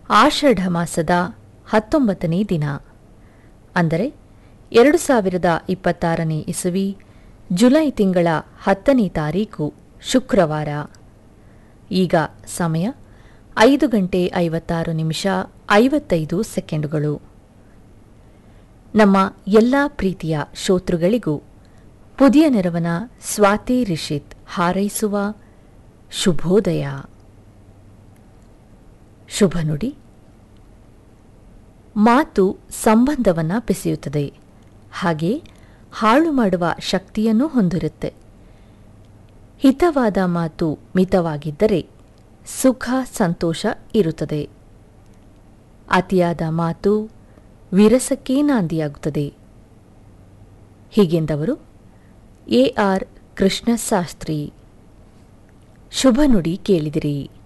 ಆಷಾಢ ಮಾಸದ ಹತ್ತೊಂಬತ್ತನೇ ದಿನ ಅಂದರೆ ಎರಡು ಸಾವಿರದ ಇಪ್ಪತ್ತಾರನೇ ಇಸವಿ ಜುಲೈ ತಿಂಗಳ ಹತ್ತನೇ ತಾರೀಕು ಶುಕ್ರವಾರ ಈಗ ಸಮಯ ಐದು ಗಂಟೆ ಐವತ್ತಾರು ನಿಮಿಷ ಐವತ್ತೈದು ಸೆಕೆಂಡುಗಳು ನಮ್ಮ ಎಲ್ಲ ಪ್ರೀತಿಯ ಶ್ರೋತೃಗಳಿಗೂ ಪುದಿಯ ನೆರವನ ಸ್ವಾತಿ ರಿಷಿತ್ ಹಾರೈಸುವ ಶುಭೋದಯ ಶುಭ ನುಡಿ ಮಾತು ಸಂಬಂಧವನ್ನ ಬೆಸೆಯುತ್ತದೆ ಹಾಗೆ ಹಾಳು ಮಾಡುವ ಶಕ್ತಿಯನ್ನೂ ಹೊಂದಿರುತ್ತೆ ಹಿತವಾದ ಮಾತು ಮಿತವಾಗಿದ್ದರೆ ಸುಖ ಸಂತೋಷ ಇರುತ್ತದೆ ಅತಿಯಾದ ಮಾತು ವಿರಸಕ್ಕೆ ನಾಂದಿಯಾಗುತ್ತದೆ ಹೀಗೆಂದವರು ಎ ಆರ್ ಕೃಷ್ಣಶಾಸ್ತ್ರಿ ಶುಭ ನುಡಿ ಕೇಳಿದಿರಿ